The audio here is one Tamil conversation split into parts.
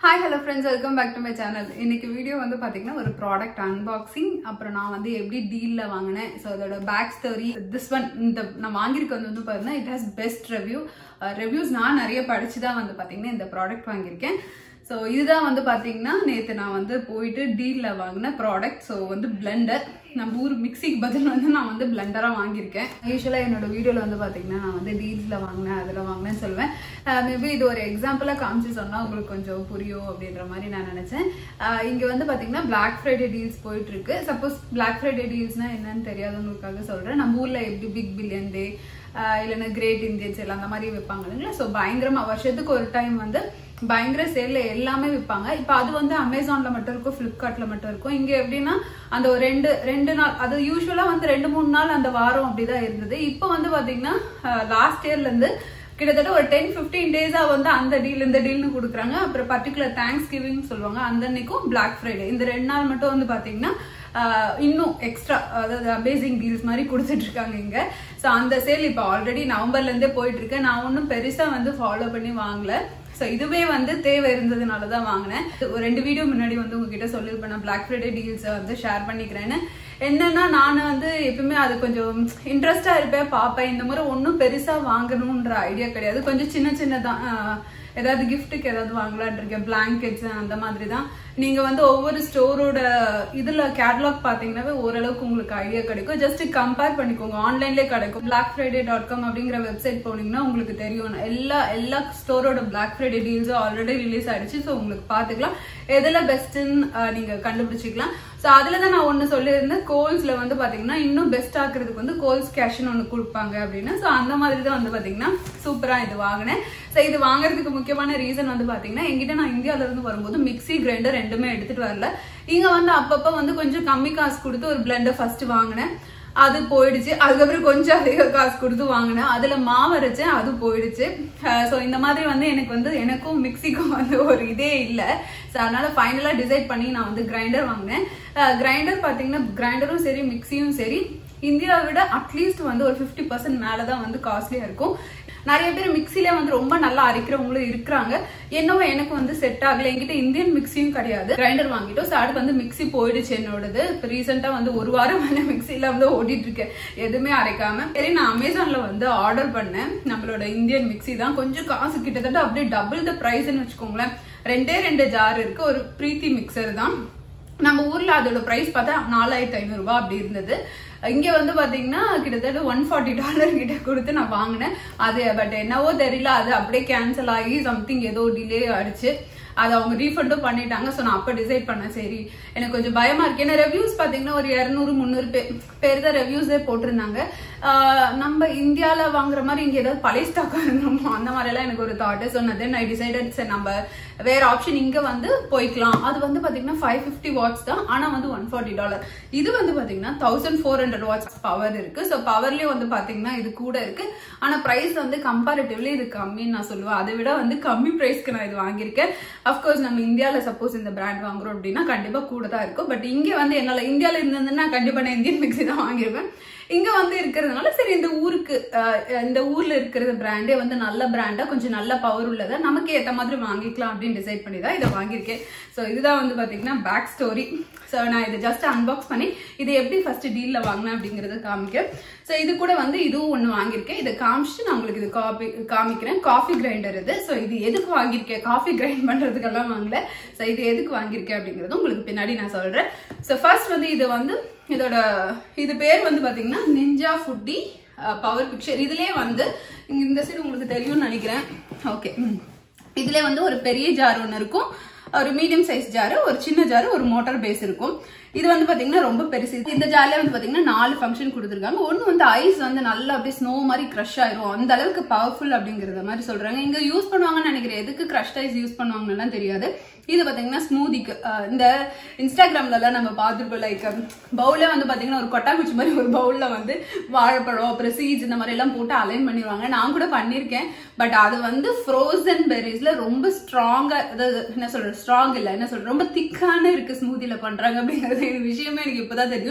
hi hello friends welcome back to my channel இன்னைக்கு வீடியோ வந்து பார்த்தீங்கன்னா ஒரு ப்ராடக்ட் அன்பாக்சிங் அப்புறம் நான் வந்து எப்படி டீலில் வாங்கினேன் ஸோ அதோட பேக் ஸ்டோரி திஸ் ஒன் இந்த நான் வாங்கியிருக்கிறது வந்து பார்த்தீங்கன்னா it has best review reviews நான் நிறைய படிச்சு தான் வந்து பார்த்தீங்கன்னா இந்த ப்ராடக்ட் வாங்கியிருக்கேன் ஸோ இதுதான் வந்து பார்த்தீங்கன்னா நேற்று நான் வந்து போயிட்டு டீலில் வாங்கின ப்ராடக்ட் ஸோ வந்து பிளெண்டர் நம்ம ஊர் மிக்சிக்கு பதில் வந்து நான் வந்து பிளெண்டராக வாங்கியிருக்கேன் யூஸ்வலாக என்னோட வீடியோவில் வந்து பார்த்தீங்கன்னா நான் வந்து டீல்ஸில் வாங்கினேன் அதில் வாங்கினேன்னு சொல்லுவேன் மேபி இது ஒரு எக்ஸாம்பிளாக காமிச்சு சொன்னால் உங்களுக்கு கொஞ்சம் புரியும் அப்படின்ற மாதிரி நான் நினச்சேன் இங்கே வந்து பார்த்தீங்கன்னா பிளாக் ஃப்ரைடே டீல்ஸ் போயிட்டு இருக்கு சப்போஸ் பிளாக் ஃப்ரைடே டீல்ஸ்னா என்னன்னு தெரியாதவங்களுக்காக சொல்கிறேன் நம்ம ஊரில் எப்படி பிக் பில்லியன் டே இல்லைன்னா கிரேட் இந்தியன்ஸ் எல்லாம் அந்த மாதிரி வைப்பாங்க இல்லைங்களா ஸோ பயங்கரமாக வருஷத்துக்கு ஒரு டைம் வந்து பயங்கர சேல்ல எல்லாமே விற்பாங்க இப்போ அது வந்து அமேசான்ல மட்டும் இருக்கும் ஃப்ளிப்கார்ட்ல மட்டும் இருக்கும் இங்க எப்படின்னா அந்த ஒரு ரெண்டு ரெண்டு நாள் அது யூஸ்வலா வந்து ரெண்டு மூணு நாள் அந்த வாரம் அப்படிதான் இருந்தது இப்போ வந்து பாத்தீங்கன்னா லாஸ்ட் இயர்ல இருந்து கிட்டத்தட்ட ஒரு டென் ஃபிஃப்டீன் டேஸா வந்து அந்த டீல் இந்த டீல்னு கொடுக்குறாங்க அப்புறம் பர்டிகுலர் தேங்க்ஸ் கிவிங் சொல்லுவாங்க அந்த அன்னைக்கும் பிளாக் ஃப்ரைடே இந்த ரெண்டு நாள் மட்டும் வந்து பாத்தீங்கன்னா இன்னும் எக்ஸ்ட்ரா அதாவது அமேசிங் டீல்ஸ் மாதிரி கொடுத்துட்டு இருக்காங்க இங்க ஸோ அந்த சேல் இப்போ ஆல்ரெடி நவம்பர்ல இருந்தே போயிட்டு இருக்கு நான் ஒன்றும் பெருசா வந்து ஃபாலோ பண்ணி வாங்கல ஸோ இதுவே வந்து தேவை இருந்ததுனால தான் வாங்கினேன் ஒரு ரெண்டு வீடியோ முன்னாடி வந்து உங்ககிட்ட சொல்லியிருப்பேன் நான் பிளாக் ஃப்ரைடே டீல்ஸை வந்து ஷேர் பண்ணிக்கிறேன்னு என்னன்னா நான் வந்து எப்பவுமே அது கொஞ்சம் இன்ட்ரெஸ்டா இருப்பேன் பார்ப்பேன் இந்த மாதிரி ஒன்றும் பெருசா வாங்கணுன்ற ஐடியா கிடையாது கொஞ்சம் சின்ன சின்னதான் ஏதாவது கிஃப்ட்டுக்கு ஏதாவது வாங்கலான் இருக்கேன் பிளாங்கெட்ஸ் அந்த மாதிரி தான் நீங்க வந்து ஒவ்வொரு ஸ்டோரோட இதுல கேட்லாக் பாத்தீங்கன்னாவே ஓரளவுக்கு உங்களுக்கு ஐடியா கிடைக்கும் ஜஸ்ட் கம்பேர் பண்ணிக்கோங்க ஆன்லைன்லேயே கிடைக்கும் பிளாக் ஃப்ரைடே டாட் காம் அப்படிங்கிற வெப்சைட் போனீங்கன்னா உங்களுக்கு தெரியும் எல்லா எல்லா ஸ்டோரோட பிளாக் ஃப்ரைடே டீல்ஸும் ஆல்ரெடி ரிலீஸ் ஆயிடுச்சு ஸோ உங்களுக்கு பாத்துக்கலாம் எதுல பெஸ்ட்ன்னு நீங்க கண்டுபிடிச்சிக்கலாம் ஸோ அதுல தான் நான் ஒன்று சொல்லியிருந்தேன் கோல்ஸ்ல வந்து பாத்தீங்கன்னா இன்னும் பெஸ்ட் ஆக்குறதுக்கு வந்து கோல்ஸ் கேஷ்னு ஒன்று கொடுப்பாங்க அப்படின்னு ஸோ அந்த மாதிரி தான் வந்து பாத்தீங்கன்னா சூப்பரா இது வாங்கினேன் ஸோ இது வாங்குறதுக்கு முக்கியமான ரீசன் வந்து பாத்தீங்கன்னா எங்கிட்ட நான் இந்தியாவில இருந்து வரும்போது மிக்சி கிரைண்டர் ரெண்டுமே எடுத்துட்டு வரல இங்க வந்து அப்பப்ப வந்து கொஞ்சம் கம்மி காசு கொடுத்து ஒரு பிளெண்டர் ஃபர்ஸ்ட் வாங்கினேன் அது போயிடுச்சு அதுக்கப்புறம் கொஞ்சம் அதிக காசு கொடுத்து வாங்கினேன் அதுல மாவு அரைச்சேன் அது போயிடுச்சு ஸோ இந்த மாதிரி வந்து எனக்கு வந்து எனக்கும் மிக்சிக்கும் வந்து ஒரு இதே இல்லை ஸோ அதனால ஃபைனலா டிசைட் பண்ணி நான் வந்து கிரைண்டர் வாங்கினேன் கிரைண்டர் பாத்தீங்கன்னா கிரைண்டரும் சரி மிக்சியும் சரி இந்தியாவை விட அட்லீஸ்ட் வந்து ஒரு ஃபிஃப்டி பர்சன்ட் மேலதான் வந்து காஸ்ட்லியா இருக்கும் நிறைய பேர் மிக்சில வந்து ரொம்ப நல்லா அரைக்கிறவங்களும் இருக்கிறாங்க என்னவோ எனக்கு வந்து செட் ஆகல என்கிட்ட இந்தியன் மிக்சியும் கிடையாது கிரைண்டர் வாங்கிட்டோம் ஸோ அடுத்து வந்து மிக்சி போயிடுச்சு என்னோடது இப்போ ரீசெண்டா வந்து ஒரு வாரம் வந்து மிக்சியில வந்து ஓடிட்டு இருக்கேன் எதுவுமே அரைக்காம சரி நான் அமேசான்ல வந்து ஆர்டர் பண்ணேன் நம்மளோட இந்தியன் மிக்சி தான் கொஞ்சம் காசு கிட்டத்தட்ட அப்படியே டபுள் த ப்ரைஸ்ன்னு வச்சுக்கோங்களேன் ரெண்டே ரெண்டு ஜார் இருக்கு ஒரு பிரீத்தி மிக்சர் தான் நம்ம ஊர்ல அதோட பிரைஸ் பார்த்தா நாலாயிரத்தி ஐநூறு ரூபாய் அப்படி இருந்தது இங்க வந்து பாத்தீங்கன்னா கிட்டத்தட்ட ஒன் ஃபார்ட்டி டாலர் கிட்ட கொடுத்து நான் வாங்கினேன் அது பட் என்னவோ தெரியல அது அப்படியே கேன்சல் ஆகி சம்திங் ஏதோ டிலே ஆயிடுச்சு அது அவங்க ரீஃபண்டும் பண்ணிட்டாங்க ஸோ நான் அப்போ டிசைட் பண்ணேன் சரி எனக்கு கொஞ்சம் பயமா இருக்கு ஏன்னா ரெவ்யூஸ் பார்த்தீங்கன்னா ஒரு இரநூறு முந்நூறு பேர் பேர் தான் ரெவ்யூஸே போட்டிருந்தாங்க நம்ம இந்தியாவில் வாங்குற மாதிரி இங்கே ஏதாவது பழைய ஸ்டாக் இருந்தோமோ அந்த மாதிரிலாம் எனக்கு ஒரு thought so then I decided சரி நம்ம வேற ஆப்ஷன் இங்க வந்து போய்க்கலாம் அது வந்து பாத்தீங்கன்னா ஃபைவ் ஃபிஃப்டி வாட்ஸ் தான் ஆனா வந்து ஒன் ஃபார்ட்டி டாலர் இது வந்து பாத்தீங்கன்னா thousand four hundred watts power இருக்கு ஸோ பவர்லயும் வந்து பாத்தீங்கன்னா இது கூட இருக்கு ஆனா பிரைஸ் வந்து கம்பேரிட்டிவ்லி இது கம்மின்னு நான் சொல்லுவேன் அதை விட வந்து கம்மி பிரைஸ்க்கு நான் இது வாங்கியிருக்கேன் அஃப்கோர்ஸ் நம்ம இந்தியாவில் சப்போஸ் இந்த பிராண்ட் வாங்குறோம் அப்படின்னா கண்டிப்பா கூட தான் இருக்கும் பட் இங்க வந்து என்னால இந்தியாவில் இருந்ததுன்னா கண்டிப்பா நான் இந்தியன் மிக்சி தான் வாங்கியிருப்பேன் இங்க வந்து இருக்கிறதுனால சரி இந்த ஊருக்கு இந்த ஊர்ல இருக்கிற பிராண்டே வந்து நல்ல பிராண்டா கொஞ்சம் நல்ல பவர் உள்ளதா நமக்கு ஏத்த மாதிரி வாங்கிக்கலாம் அப்படின்னு டிசைட் பண்ணி தான் இதை வாங்கியிருக்கேன் ஸோ இதுதான் வந்து பாத்தீங்கன்னா பேக் ஸ்டோரி ஸோ நான் இதை ஜஸ்ட் அன்பாக்ஸ் பண்ணி இதை எப்படி ஃபர்ஸ்ட் டீல்ல வாங்கினேன் அப்படிங்கறத காமிக்க ஸோ இது கூட வந்து இதுவும் ஒன்று வாங்கியிருக்கேன் இதை காமிச்சிட்டு நான் உங்களுக்கு இது காபி காமிக்கிறேன் காஃபி கிரைண்டர் இது ஸோ இது எதுக்கு வாங்கியிருக்கேன் காஃபி கிரைண்ட் பண்றதுக்கெல்லாம் வாங்கல ஸோ இது எதுக்கு வாங்கியிருக்கேன் அப்படிங்கிறது உங்களுக்கு பின்னாடி நான் சொல்றேன் ஸோ ஃபர்ஸ்ட் வந்து இது வந்து இதோட இது பேர் வந்து பாத்தீங்கன்னா நிஞ்சா ஃபுட்டி பவர் பிக்சர் இதுலயே வந்து இந்த சைடு உங்களுக்கு தெரியும்னு நினைக்கிறேன் ஓகே இதுல வந்து ஒரு பெரிய ஜார் ஒன்று இருக்கும் ஒரு மீடியம் சைஸ் ஜாரு ஒரு சின்ன ஜாரு ஒரு மோட்டார் பேஸ் இருக்கும் இது வந்து பாத்தீங்கன்னா ரொம்ப பெருசு இந்த ஜார்ல வந்து பாத்தீங்கன்னா நாலு ஃபங்க்ஷன் கொடுத்துருக்காங்க ஒன்னு வந்து ஐஸ் வந்து நல்லா அப்படியே ஸ்னோ மாதிரி க்ரஷ் ஆயிரும் அந்த அளவுக்கு பவர்ஃபுல் அப்படிங்கறத மாதிரி சொல்றாங்க இங்க யூஸ் பண்ணுவாங்கன்னு நினைக்கிறேன் எதுக்கு க்ரஷ்ட் ஐஸ் யூஸ் பண்ணுவாங்கன்னு தெரியாது இது பாத்தீங்கன்னா ஸ்மூதிக்கு இந்த இன்ஸ்டாகிராம்ல எல்லாம் நம்ம பார்த்துருக்கோம் லைக் பவுலே வந்து பாத்தீங்கன்னா ஒரு கொட்டாங்குச்சி மாதிரி ஒரு பவுல்ல வந்து வாழைப்பழம் அப்புறம் சீட்ஸ் இந்த மாதிரி எல்லாம் போட்டு அலைன் பண்ணிடுவாங்க நான் கூட பண்ணிருக்கேன் பட் அது வந்து ஃப்ரோசன் பெரிஸ்ல ரொம்ப ஸ்ட்ராங்கா அதாவது என்ன சொல்றது ஸ்ட்ராங் இல்ல என்ன சொல்றது ரொம்ப திக்கான இருக்கு ஸ்மூதியில பண்றாங்க அப்படிங்கிறது விஷயமே எனக்கு இப்பதான் தெரியும்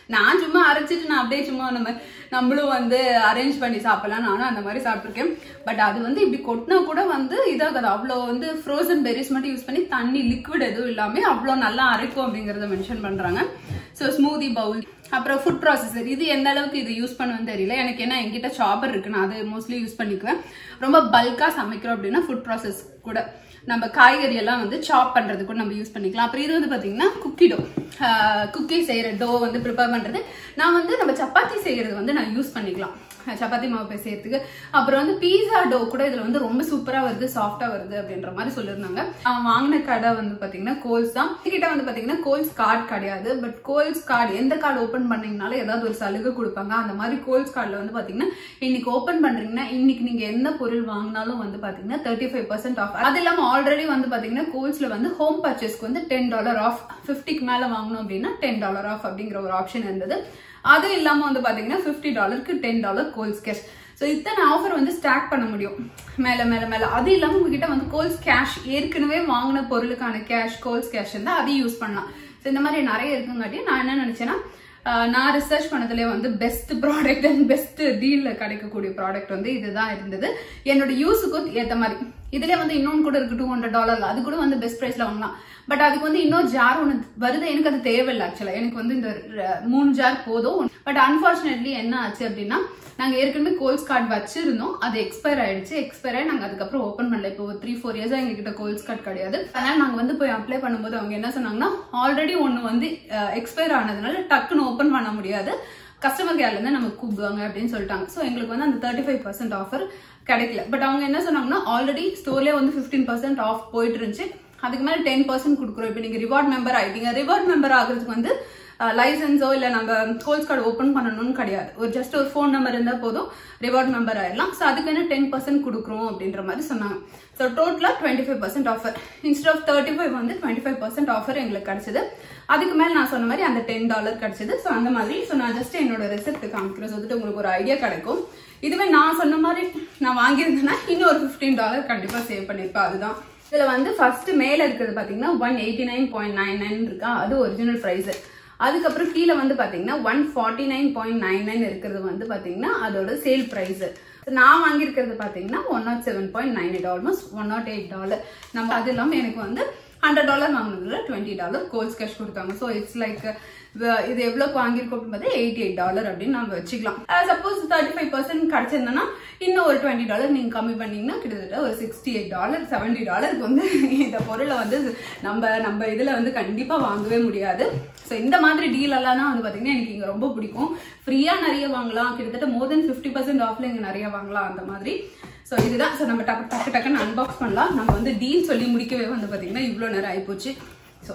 நான் சும்மா அரைச்சிட்டு நான் அப்படியே சும்மா நம்ம நம்மளும் வந்து அரேஞ்ச் பண்ணி சாப்பிடலாம் நானும் அந்த மாதிரி சாப்பிட்ருக்கேன் பட் அது வந்து இப்படி கொட்டினா கூட வந்து இதாகாது அவ்வளோ வந்து ஃப்ரோசன் பெரிஸ் மட்டும் யூஸ் பண்ணி தண்ணி லிக்விட் எதுவும் இல்லாமல் அவ்வளோ நல்லா அரைக்கும் அப்படிங்கறத மென்ஷன் பண்றாங்க ஸோ ஸ்மூதி பவுல் அப்புறம் ஃபுட் ப்ராசஸர் இது எந்த அளவுக்கு இது யூஸ் பண்ணுவேன்னு தெரியல எனக்கு என்ன என்கிட்ட சாப்பர் இருக்கு நான் அது மோஸ்ட்லி யூஸ் பண்ணிக்குவேன் ரொம்ப பல்கா சமைக்கிறோம் அப்படின்னா ஃபுட் ப்ராசஸ் கூட நம்ம காய்கறி எல்லாம் வந்து சாப் பண்றதுக்கு கூட நம்ம யூஸ் பண்ணிக்கலாம் அப்புறம் இது வந்து பாத்தீங்கன்னா குக்கி டோ குக்கி செய்யற டோ வந்து ப்ரிப்பேர் பண்றது நான் வந்து நம்ம சப்பாத்தி செய்யறது வந்து நான் யூஸ் பண்ணிக்கலாம் சப்பாத்தி மாவு செய்யறதுக்கு அப்புறம் வந்து பீஸா டோ கூட இதுல வந்து ரொம்ப சூப்பரா வருது சாஃப்டா வருது அப்படின்ற மாதிரி சொல்லியிருந்தாங்க நான் வாங்கின கடை வந்து பாத்தீங்கன்னா கோல்ஸ் தான் கிட்ட வந்து பாத்தீங்கன்னா கோல்ஸ் கார்டு கிடையாது பட் கோல்ஸ் கார்டு எந்த கார்டு ஓபன் பண்ணீங்கனாலும் ஏதாவது ஒரு சலுகை கொடுப்பாங்க அந்த மாதிரி கோல்ஸ் கார்டுல வந்து பாத்தீங்கன்னா இன்னைக்கு ஓபன் பண்றீங்கன்னா இன்னைக்கு நீங்க எந்த பொருள் வாங்கினாலும் வந்து பாத்தீங்கன்னா தேர்ட்டி ஃபைவ் பர்சன்ட் ஆஃப் அது இல்லாம ஆல்ரெடி வந்து பாத்தீங்கன்னா கோல்ஸ்ல வந்து ஹோம் பர்ச்சேஸ்க்கு வந்து டென் டாலர் ஆஃப் ஃபிஃப்டிக்கு மேல வாங்கணும் அப்படின்னா டென் டாலர் ஆஃப் அப்படிங்கிற ஒரு ஆப்ஷன் இருந்தது அது இல்லாம வந்து பாத்தீங்கன்னா ஃபிஃப்டி டாலருக்கு ten dollar Kohl's cash so இத்தனை ஆஃபர் வந்து ஸ்டாக் பண்ண முடியும் மேல மேல மேல அது இல்லாம உங்ககிட்ட வந்து கோல்ஸ் கேஷ் ஏற்கனவே வாங்கின பொருளுக்கான கேஷ் கோல்ஸ் கேஷ் இருந்தா அதையும் யூஸ் பண்ணலாம் ஸோ இந்த மாதிரி நிறைய இருக்குங்காட்டி நான் என்ன நினைச்சேன்னா ஆஹ் நான் ரிசர்ச் பண்ணதுலேயே வந்து பெஸ்ட் ப்ராடக்ட் அண்ட் பெஸ்ட் டீல்ல கிடைக்கக்கூடிய ப்ராடக்ட் வந்து இதுதான் இருந்தது என்னோட யூஸுக்கும் ஏத்த மாதிரி இதுல வந்து இன்னொன்று கூட இருக்கு டூ ஹண்ட்ரட் டாலர்ல அது கூட வந்து பெஸ்ட் பிரைஸ்ல வாங்கலாம் பட் அதுக்கு வந்து இன்னொரு ஜார் ஒன்று வருது எனக்கு அது தேவையில்லை ஆக்சுவலா எனக்கு வந்து இந்த ர- மூணு ஜார் போதும் பட் அன்பார்ச்சுனேட்லி என்ன ஆச்சு அப்படின்னா நாங்க ஏற்கனவே கோல்ஸ் கார்டு வச்சிருந்தோம் அது எக்ஸ்பயர் ஆயிடுச்சு எக்ஸ்பயர் ஆகி நாங்க அதுக்கப்புறம் ஓப்பன் பண்ணல இப்போ த்ரீ ஃபோர் இயர்ஸா எங்ககிட்ட கோல்ஸ் கார்டு கிடையாது அதனால நாங்க வந்து போய் அப்ளை பண்ணும்போது அவங்க என்ன சொன்னாங்கன்னா ஆல்ரெடி ஒன்னு வந்து எக்ஸ்பயர் ஆனதுனால டக்குன்னு ஓப்பன் பண்ண முடியாது கஸ்டமர் கேர்ல இருந்து நம்ம கூப்பிடுவாங்க அப்படின்னு சொல்லிட்டாங்க ஸோ எங்களுக்கு வந்து அந்த தேர்ட்டி ஃபைவ் பர்சன்ட் ஆஃபர் கிடைக்கல பட் அவங்க என்ன சொன்னாங்கன்னா ஆல்ரெடி ஸ்டோர்லேயே வந்து ஃபிஃப்டீன் பர்சன்ட் ஆஃப் போயிட்டு இருந்துச்சு அதுக்கு மேல டென் பர்சன்ட் கொடுக்குறோம் இப்போ நீங்க ரிவார்ட் மெம்பர் ஆயிட்டீங்க ரிவார்ட் மெம்பர் ஆகுறதுக்கு வந்து லைசன்ஸோ இல்ல நம்ம கோல்ஸ் கார்டு ஓப்பன் பண்ணணும்னு கிடையாது ஒரு ஜஸ்ட் ஒரு ஃபோன் நம்பர் இருந்தா போதும் ரிவார்ட் மெம்பர் ஆயிடலாம் ஸோ அதுக்கு என்ன டென் பர்சன்ட் கொடுக்குறோம் அப்படின்ற மாதிரி சொன்னாங்க ஸோ டோட்டலா twenty five percent offer instead of thirty five வந்து டுவெண்ட்டி ஃபைவ் பர்சன்ட் ஆஃபர் எங்களுக்கு கிடைச்சது அதுக்கு மேல நான் சொன்ன மாதிரி அந்த டென் டாலர் கிடைச்சது ஸோ அந்த மாதிரி ஸோ நான் ஜஸ்ட் என்னோட ரெசிப்ட் காமிக்கிறேன் ஸோ வந்துட்டு உங்களுக்கு ஒரு ஐடியா கிடைக்கும் இதுவே நான் சொன்ன மாதிரி நான் வாங்கியிருந்தேன்னா இன்னும் ஒரு ஃபிஃப்டீன் டாலர் கண்டிப்பா சேவ் பண்ணிருப்பேன் அதுதான் இதுல வந்து ஃபர்ஸ்ட் மேல இருக்கிறது பாத்தீங்கன்னா one eighty nine point nine nine இருக்கா அது ஒரிஜினல் பிரைஸ் அதுக்கப்புறம் கீழே வந்து பாத்தீங்கன்னா one forty nine point nine nine இருக்கிறது வந்து பாத்தீங்கன்னா அதோட சேல் பிரைஸ் நான் வாங்கியிருக்கிறது பாத்தீங்கன்னா one nought seven point nine eight almost one nought eight dollar நம்ம அது இல்லாம எனக்கு வந்து ஹண்ட்ரட் டாலர் வாங்கினதுல டுவெண்ட்டி டாலர் கோல்ஸ் கேஷ் கொடுத்தாங்க ஸோ இட்ஸ் லைக் இது எவ்வளோக்கு வாங்கியிருக்கோம் அப்படின்னு பார்த்தா எயிட்டி எயிட் டாலர் அப்படின்னு நம்ம வச்சுக்கலாம் சப்போஸ் தேர்ட்டி ஃபைவ் பர்சன்ட் கிடைச்சிருந்தனா இன்னும் ஒரு டுவெண்ட்டி டாலர் நீங்க கம்மி பண்ணீங்கன்னா கிட்டத்தட்ட ஒரு சிக்ஸ்டி எயிட் டாலர் செவன்டி டாலருக்கு வந்து இந்த பொருளை வந்து நம்ம நம்ம இதுல வந்து கண்டிப்பா வாங்கவே முடியாது ஸோ இந்த மாதிரி டீல் எல்லாம் தான் வந்து பாத்தீங்கன்னா எனக்கு இங்க ரொம்ப பிடிக்கும் ஃப்ரீயா நிறைய வாங்கலாம் கிட்டத்தட்ட மோர் தென் ஃபிஃப்டி பர்சன்ட் ஆஃப்ல இங்க நிறைய வாங்கலாம் அந்த மாதிரி ஸோ இதுதான் ஸோ நம்ம டக்கு டக்கு டக்குன்னு அன்பாக்ஸ் பண்ணலாம் நம்ம வந்து டீல் சொல்லி முடிக்கவே வந்து பாத்தீங்கன்னா இவ்வளோ நேரம் ஆயிப்போச்சு ஸோ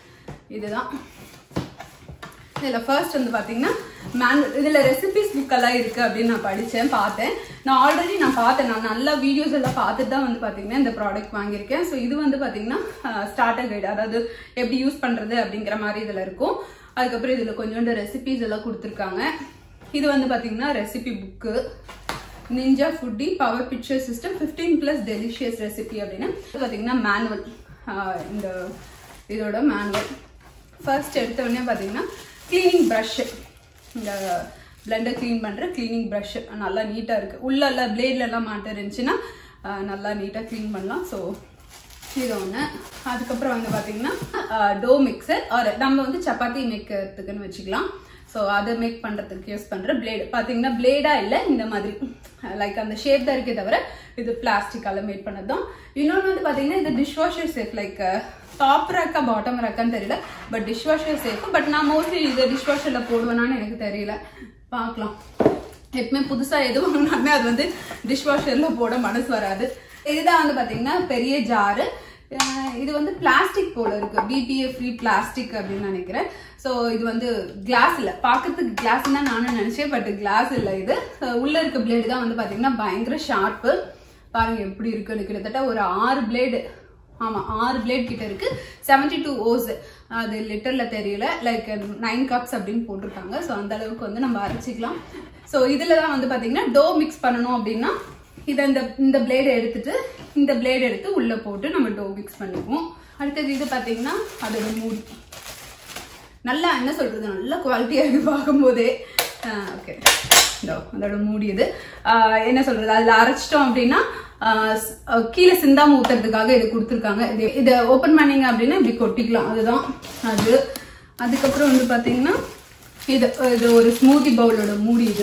இதுதான் இதில் ஃபர்ஸ்ட் வந்து பார்த்தீங்கன்னா மேன் இதில் ரெசிபிஸ் புக் எல்லாம் இருக்கு அப்படின்னு நான் படித்தேன் பார்த்தேன் நான் ஆல்ரெடி நான் பார்த்தேன் நான் நல்ல வீடியோஸ் எல்லாம் பார்த்துட்டு தான் வந்து பார்த்தீங்கன்னா இந்த ப்ராடக்ட் வாங்கியிருக்கேன் ஸோ இது வந்து பார்த்தீங்கன்னா ஸ்டார்டர் கைடு அதாவது எப்படி யூஸ் பண்ணுறது அப்படிங்கிற மாதிரி இதில் இருக்கும் அதுக்கப்புறம் இதில் கொஞ்சோண்டு ரெசிபிஸ் எல்லாம் கொடுத்துருக்காங்க இது வந்து பார்த்தீங்கன்னா recipe book Ninja Foodi power pitcher system 15 plus delicious recipe அப்படின்னு இது பார்த்தீங்கன்னா மேனுவல் இந்த இதோட மேனுவல் ஃபர்ஸ்ட் எடுத்த உடனே பார்த்தீங்கன்னா க்ளீனிங் ப்ரஷ்ஷு இந்த பிளெண்டர் க்ளீன் பண்ணுற க்ளீனிங் ப்ரஷ்ஷு நல்லா நீட்டாக இருக்குது உள்ளே பிளேட்லலாம் மாட்ட இருந்துச்சுன்னா அஹ், நல்லா நீட்டாக க்ளீன் பண்ணலாம் ஸோ இது ஒன்று அதுக்கப்புறம் வந்து பார்த்தீங்கன்னா டோ மிக்சர் ஆர் நம்ம வந்து சப்பாத்தி மேக்கிறதுக்குன்னு வச்சுக்கலாம் ஸோ அதை மேக் பண்ணுறதுக்கு யூஸ் பண்ணுற பிளேடு பார்த்தீங்கன்னா பிளேடா இல்லை இந்த மாதிரி லைக் அந்த ஷேப் தான் இருக்கே தவிர இது பிளாஸ்டிக்கால மேட் பண்ணது தான் இன்னொன்று வந்து பார்த்தீங்கன்னா இது dishwasher safe like top ரேக்கா பாட்டம் ரேக்கான்னு தெரியல but dishwasher safe but நான் மோஸ்ட்லி இது டிஷ் வாஷரில் போடுவேனான்னு எனக்கு தெரியல பார்க்கலாம் எப்பவுமே புதுசா எது வாங்கினாலுமே அது வந்து டிஷ் வாஷர்ல போட மனசு வராது இதுதான் வந்து பாத்தீங்கன்னா பெரிய ஜாரு இது வந்து பிளாஸ்டிக் போல இருக்கு பிபிஏ ஃப்ரீ பிளாஸ்டிக் அப்படின்னு நினைக்கிறேன் ஸோ இது வந்து கிளாஸ் இல்லை பார்க்கறதுக்கு கிளாஸ் தான் நானும் நினைச்சேன் பட் கிளாஸ் இல்லை இது So, உள்ள இருக்க பிளேடு தான் வந்து பாத்தீங்கன்னா பயங்கர ஷார்ப்பு பாருங்க எப்படி இருக்குன்னு கிட்டத்தட்ட ஒரு ஆறு பிளேடு ஆமா ஆறு பிளேட் கிட்ட இருக்கு 72 டூ ஓஸ் அது லிட்டர்ல தெரியல லைக் நைன் கப்ஸ் அப்படின்னு போட்டிருக்காங்க ஸோ அந்த அளவுக்கு வந்து நம்ம அரைச்சிக்கலாம் ஸோ இதுல தான் வந்து பாத்தீங்கன்னா டோ மிக்ஸ் பண்ணணும் அப்படின்னா இதை இந்த இந்த பிளேடு எடுத்துட்டு இந்த பிளேடு எடுத்து உள்ள போட்டு நம்ம டோ மிக்ஸ் பண்ணிக்குவோம் அடுத்தது இது பாத்தீங்கன்னா அதோட மூடி நல்லா என்ன சொல்றது நல்ல குவாலிட்டியா இருக்கு பார்க்கும்போதே ஓகே இதோ அதோட மூடியது ஆஹ் என்ன சொல்றது அதுல அரைச்சிட்டோம் அப்படின்னா ஆஹ் ஸ்- ஆஹ் கீழே சிந்தாம ஊத்துறதுக்காக இது கொடுத்துருக்காங்க இது இதை ஓப்பன் பண்ணீங்க அப்படின்னா இப்படி கொட்டிக்கலாம் அதுதான் அது அதுக்கப்புறம் வந்து பாத்தீங்கன்னா இது இது ஒரு ஸ்மூதி பவுலோட மூடி இது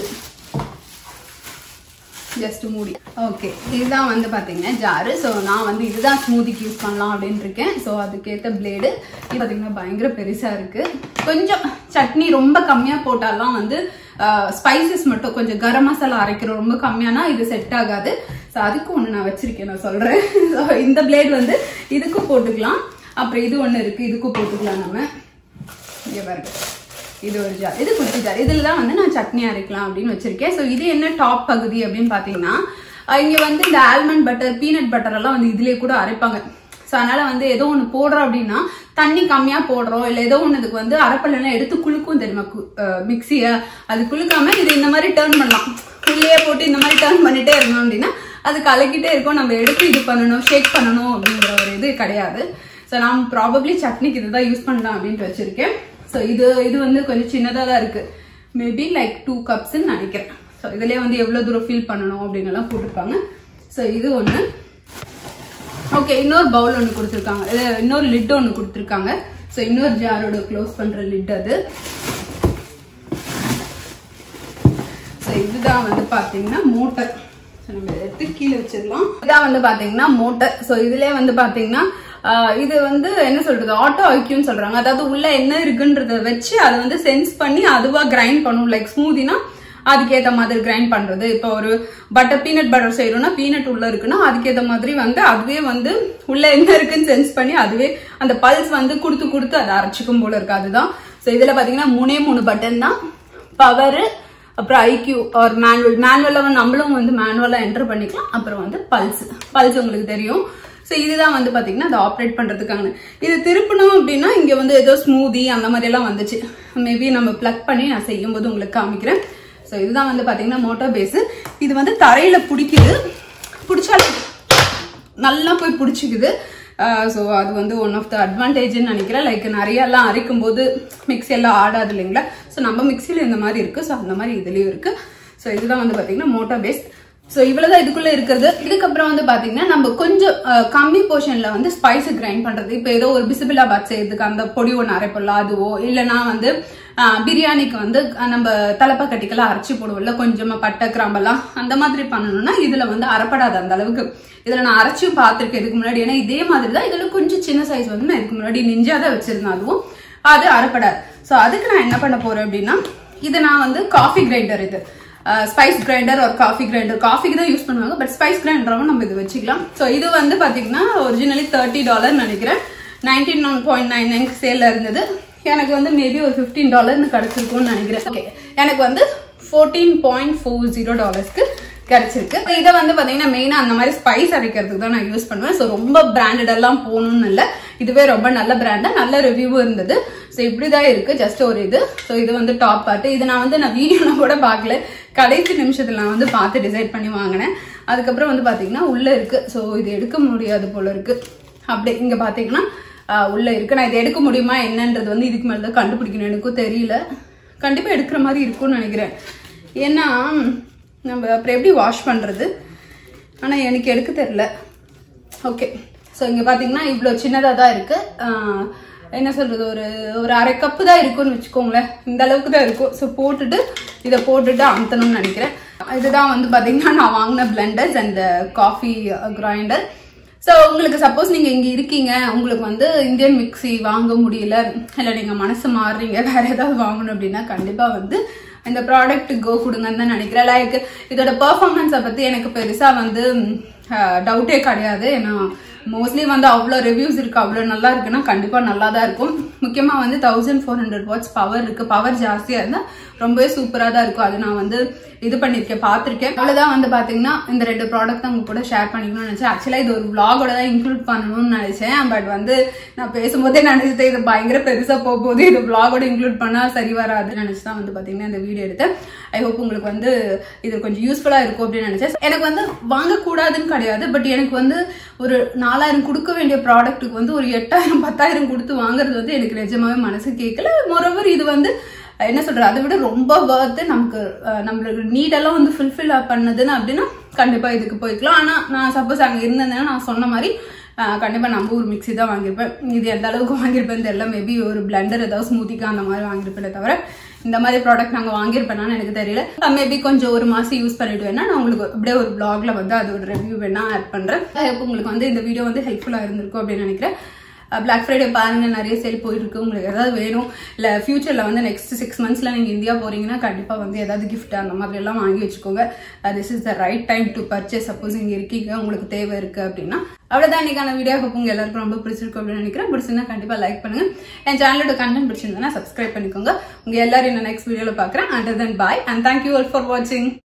ஜஸ்ட் மூடி ஓகே இதுதான் வந்து பார்த்தீங்கன்னா ஜாரு ஸோ நான் வந்து இதுதான் ஸ்மூதிக்கு யூஸ் பண்ணலாம் அப்படின்னு இருக்கேன் ஸோ அதுக்கேற்ற பிளேடு இது பார்த்தீங்கன்னா பயங்கர பெருசாக இருக்கு கொஞ்சம் சட்னி ரொம்ப கம்மியாக போட்டாலாம் வந்து ஸ்பைசஸ் மட்டும் கொஞ்சம் கரம் மசாலா அரைக்கிறோம் ரொம்ப கம்மியானா இது செட் ஆகாது ஸோ அதுக்கு ஒன்று நான் வச்சிருக்கேன் நான் சொல்கிறேன் ஸோ இந்த பிளேட் வந்து இதுக்கும் போட்டுக்கலாம் அப்புறம் இது ஒன்று இருக்கு இதுக்கும் போட்டுக்கலாம் நம்ம இங்கே பாருங்க இது ஒரு ஜார் இது குட்டி ஜார் இதில் தான் வந்து நான் சட்னி அரைக்கலாம் அப்படின்னு வச்சிருக்கேன் ஸோ இது என்ன டாப் பகுதி அப்படின்னு பார்த்தீங்கன்னா அஹ் இங்க வந்து இந்த ஆல்மண்ட் பட்டர் பீனட் பட்டர் எல்லாம் வந்து இதுலயே கூட அரைப்பாங்க ஸோ அதனால வந்து ஏதோ ஒன்று போடுறோம் அப்படின்னா தண்ணி கம்மியா போடுறோம் இல்லை ஏதோ ஒன்று இதுக்கு வந்து அரைப்பல்லாம் எடுத்து குலுக்கும் தெரியுமா மிக்சியை அது குலுக்காம இது இந்த மாதிரி டேர்ன் பண்ணலாம் உள்ளே போட்டு இந்த மாதிரி டேர்ன் பண்ணிட்டே இருந்தோம் அப்படின்னா அது கலக்கிட்டே இருக்கும் நம்ம எடுத்து இது பண்ணணும் ஷேக் பண்ணணும் அப்படிங்கிற ஒரு இது கிடையாது ஸோ நான் ப்ராபப்ளி சட்னிக்கு இதுதான் யூஸ் பண்ணலாம் அப்படின்ட்டு வச்சிருக்கேன் ஸோ இது இது வந்து கொஞ்சம் சின்னதாக தான் இருக்கு மேபி லைக் டூ கப்ஸ்ன்னு நினைக்கிறேன் ஸோ இதுலேயே வந்து எவ்வளோ தூரம் ஃபில் பண்ணணும் அப்படின்னு எல்லாம் போட்டிருப்பாங்க ஸோ இது ஒன்று ஓகே இன்னொரு பவுல் ஒன்று கொடுத்துருக்காங்க இது இன்னொரு லிட் ஒன்று கொடுத்துருக்காங்க ஸோ இன்னொரு ஜாரோட க்ளோஸ் பண்ணுற லிட் அது ஸோ இதுதான் வந்து பார்த்தீங்கன்னா மோட்டர் ஸோ நம்ம இதை எடுத்து கீழே வச்சிடலாம் இதான் வந்து பார்த்தீங்கன்னா மோட்டர் ஸோ இதுலேயே வந்து பார்த்தீங்கன்னா ஆஹ், இது வந்து என்ன சொல்றது ஆட்டோ ஐக்யூன்னு சொல்றாங்க அதாவது உள்ள என்ன இருக்குன்றத வச்சு அதை வந்து சென்ஸ் பண்ணி அதுவா கிரைண்ட் பண்ணும் லைக் ஸ்மூதினா அதுக்கேத்த மாதிரி கிரைண்ட் பண்றது இப்போ ஒரு பட்டர் பீனட் பட்டர் செய்யறோம்னா பீனட் உள்ள இருக்குன்னா அதுக்கேத்த மாதிரி வந்து அதுவே வந்து உள்ள என்ன இருக்குன்னு சென்ஸ் பண்ணி அதுவே அந்த பல்ஸ் வந்து கொடுத்து கொடுத்து அதை அரைச்சிக்கும் போல இருக்கு அதுதான் ஸோ இதுல பாத்தீங்கன்னா மூணே மூணு பட்டன் தான் பவர் அப்புறம் ஐக்யூ ஒரு மேனுவல் மேனுவலாக நம்மளும் வந்து மேனுவலாக என்டர் பண்ணிக்கலாம் அப்புறம் வந்து பல்ஸ் பல்ஸ் உங்களுக்கு தெரியும் ஸோ இதுதான் வந்து பார்த்தீங்கன்னா அதை ஆப்ரேட் பண்ணுறதுக்கான இது திருப்பணும் அப்படின்னா இங்கே வந்து ஏதோ ஸ்மூதி அந்த மாதிரி எல்லாம் வந்துச்சு மேபி நம்ம ப்ளக் பண்ணி நான் செய்யும்போது உங்களுக்கு காமிக்கிறேன் ஸோ இதுதான் வந்து பார்த்தீங்கன்னா மோட்டார் பேஸு இது வந்து தரையில் பிடிக்குது பிடிச்சாலும் நல்லா போய் பிடிச்சிக்குது ஸோ அது வந்து ஒன் ஆஃப் த அட்வான்டேஜ்னு நினைக்கிறேன் லைக் நிறையெல்லாம் அரைக்கும் போது மிக்ஸி எல்லாம் ஆடாது இல்லைங்களா ஸோ நம்ம மிக்ஸியில் இந்த மாதிரி இருக்கு ஸோ அந்த மாதிரி இதுலேயும் இருக்கு ஸோ இதுதான் வந்து பார்த்தீங்கன்னா மோட்டார் பேஸ் ஸோ இவ்வளவுதான் இதுக்குள்ள இருக்கிறது இதுக்கப்புறம் வந்து பாத்தீங்கன்னா நம்ம கொஞ்சம் அஹ், கம்மி போர்ஷன்ல வந்து ஸ்பைஸ் கிரைண்ட் பண்றது இப்போ ஏதோ ஒரு பிசிபிலாபாத் செய்யறதுக்கு அந்த பொடி ஒன்று அரைப்போம்ல அதுவோ இல்லைன்னா வந்து அஹ், பிரியாணிக்கு வந்து அஹ், நம்ம தலப்பாக்கட்டிக்கெல்லாம் அரைச்சி போடுவோம்ல கொஞ்சமா பட்டை கிராம்பெல்லாம் அந்த மாதிரி பண்ணணும்னா இதுல வந்து அரைப்படாது அந்த அளவுக்கு இதுல நான் அரைச்சும் பார்த்திருக்கேன் இதுக்கு முன்னாடி ஏன்னா இதே மாதிரி தான் இதுல கொஞ்சம் சின்ன சைஸ் வந்து நான் இதுக்கு முன்னாடி நிஞ்சா தான் வச்சிருந்தேன் அதுவும் அது அரைப்படாது ஸோ அதுக்கு நான் என்ன பண்ண போறேன் அப்படின்னா இது நான் வந்து காஃபி கிரைண்டர் இது ஸ்பைஸ் கிரைண்டர் ஒரு காஃபி கிரைண்டர் காஃபிக்கு தான் யூஸ் பண்ணுவாங்க பட் ஸ்பைஸ் கிரைண்டரும் நம்ம இது வச்சுக்கலாம் ஸோ இது வந்து பாத்தீங்கன்னா ஒரிஜினலி தேர்ட்டி டாலர் நினைக்கிறேன் nineteen one point nine nine சேல்ல இருந்தது எனக்கு வந்து மேபி ஒரு ஃபிஃப்டீன் டாலர்னு கிடைச்சிருக்கும்னு நினைக்கிறேன் ஓகே எனக்கு வந்து ஃபோர்டீன் பாயிண்ட் ஃபோர் ஜீரோ டாலர்ஸ்க்கு கிடைச்சிருக்கு இதை வந்து பாத்தீங்கன்னா மெயினா அந்த மாதிரி ஸ்பைஸ் அரைக்கிறதுக்கு தான் நான் யூஸ் பண்ணுவேன் ஸோ ரொம்ப பிராண்டட் எல்லாம் போகணும்னு இல்லை இதுவே ரொம்ப நல்ல பிராண்டா நல்ல ரிவ்யூவும் இருந்தது ஸோ இப்படிதான் இருக்கு ஜஸ்ட் ஒரு இது ஸோ இது வந்து டாப் பார்ட் இது நான் வந்து நான் வீடியோல கூட பார்க்கல கடைசி நிமிஷத்துல நான் வந்து பார்த்து டிசைட் பண்ணி வாங்கினேன் அதுக்கப்புறம் வந்து பாத்தீங்கன்னா உள்ள இருக்கு ஸோ இது எடுக்க முடியாது போல இருக்கு அப்படியே இங்க பாத்தீங்கன்னா ஆஹ், உள்ள இருக்கு நான் இதை எடுக்க முடியுமா என்னன்றது வந்து இதுக்கு மேல தான் கண்டுபிடிக்கணும் எனக்கும் தெரியல கண்டிப்பா எடுக்கிற மாதிரி இருக்கும்னு நினைக்கிறேன் ஏன்னா நம்ம அப்புறம் எப்படி வாஷ் பண்றது ஆனா எனக்கு எடுக்க தெரியல ஓகே ஸோ இங்க பாத்தீங்கன்னா இவ்வளோ சின்னதாக தான் இருக்கு ஆஹ், என்ன சொல்றது ஒரு ஒரு அரை கப்பு தான் இருக்கும்னு வச்சுக்கோங்களேன் இந்த அளவுக்கு தான் இருக்கும் ஸோ போட்டுட்டு இதை போட்டுட்டு அமுத்தணும்னு நினைக்கிறேன் இதுதான் வந்து பாத்தீங்கன்னா நான் வாங்கின blenders and coffee grinder so உங்களுக்கு சப்போஸ் நீங்க இங்க இருக்கீங்க உங்களுக்கு வந்து இந்தியன் மிக்ஸி வாங்க முடியல இல்லை நீங்க மனசு மாறுறீங்க வேற ஏதாவது வாங்கணும் அப்படின்னா கண்டிப்பா வந்து இந்த ப்ராடக்ட் கோ கொடுங்கன்னு தான் நினைக்கிறேன் லைக் இதோட பெர்ஃபார்மன்ஸை பத்தி எனக்கு பெருசா வந்து டவுட்டே கிடையாது ஏன்னா மோஸ்ட்லி வந்து அவ்வளோ ரிவ்யூஸ் இருக்கு அவ்வளோ நல்லா இருக்குன்னா கண்டிப்பா நல்லா தான் இருக்கும் முக்கியமா வந்து thousand four hundred watts power இருக்கு பவர் ஜாஸ்தியா இருந்தா ரொம்பவே சூப்பரா தான் இருக்கும் அது நான் வந்து இது பண்ணிருக்கேன் பார்த்திருக்கேன் அவ்வளவுதான் வந்து பாத்தீங்கன்னா இந்த ரெண்டு ப்ராடக்ட் தான் உங்க கூட ஷேர் பண்ணிக்கணும்னு நினைச்சேன் ஆக்சுவலா இது ஒரு vlog-ஓட தான் இன்க்ளூட் பண்ணணும்னு நினைச்சேன் பட் வந்து நான் பேசும்போதே நினைச்சிட்டேன் இது பயங்கர பெருசா போக போகுது இது vlog-ஓட இன்க்ளூட் பண்ணா சரி வராது நினைச்சு தான் வந்து பாத்தீங்கன்னா இந்த வீடியோ எடுத்தேன் ஐ ஹோப் உங்களுக்கு வந்து இது கொஞ்சம் யூஸ்ஃபுல்லா இருக்கும் அப்படின்னு நினைச்சேன் எனக்கு வந்து வாங்கக்கூடாதுன்னு கிடையாது பட் எனக்கு வந்து ஒரு நாலாயிரம் கொடுக்க வேண்டிய ப்ராடக்ட்டுக்கு வந்து ஒரு எட்டாயிரம் பத்தாயிரம் கொடுத்து வாங்குறது வந்து எனக்கு எனக்கு நிஜமாவே மனசு கேட்கல மொரவர் இது வந்து என்ன சொல்றது அதை விட ரொம்ப worth நமக்கு அஹ், நம்மளோட நீடெல்லாம் வந்து ஃபுல்ஃபில் பண்ணதுன்னு அப்படின்னா கண்டிப்பா இதுக்கு போய்க்கலாம் ஆனா நான் சப்போஸ் அங்க இருந்தேன்னா நான் சொன்ன மாதிரி அஹ், கண்டிப்பா நம்ம ஒரு மிக்ஸி தான் வாங்கியிருப்பேன் இது எந்த அளவுக்கு வாங்கியிருப்பேன் தெரியல மேபி ஒரு பிளண்டர் ஏதாவது ஸ்மூத்திக்கா அந்த மாதிரி வாங்கியிருப்பேனே தவிர இந்த மாதிரி ப்ராடக்ட் நாங்கள் வாங்கியிருப்பேனான்னு எனக்கு தெரியல மேபி கொஞ்சம் ஒரு மாசம் யூஸ் பண்ணிட்டு வேணா நான் உங்களுக்கு அப்படியே ஒரு பிளாக்ல வந்து அதோட ரிவ்யூ வேணா ஆட் பண்றேன் I hope உங்களுக்கு வந்து இந்த வீடியோ வந்து ஹெல்ப்ஃபுல்லா இருந்திருக்கும் அப்படின்னு நினைக்கிறேன் பிளாக் ஃப்ரைடே பாருங்க நிறைய சேல் போயிட்டு இருக்கு உங்களுக்கு ஏதாவது வேணும் இல்ல ஃபியூச்சர்ல வந்து நெக்ஸ்ட் சிக்ஸ் மந்த்ஸ்ல நீங்க இந்தியா போறீங்கன்னா கண்டிப்பா வந்து ஏதாவது gift அந்த மாதிரி எல்லாம் வாங்கி வச்சுக்கோங்க this is the right time to purchase suppose இங்க இருக்கீங்க உங்களுக்கு தேவை இருக்கு அப்படின்னா அவ்வளவுதான் இன்னைக்கான வீடியோ உங்க எல்லாருக்கும் ரொம்ப பிடிச்சிருக்கும் அப்படின்னு நினைக்கிறேன் பிடிச்சிருந்தா கண்டிப்பா லைக் பண்ணுங்க என் சேனலோட கண்டென்ட் பிடிச்சிருந்தா சப்ஸ்கிரைப் பண்ணிக்கோங்க உங்க எல்லாரும் நான் நெக்ஸ்ட் வீடியோல பாக்குறேன் until then bye and thank you all for வாட்சிங்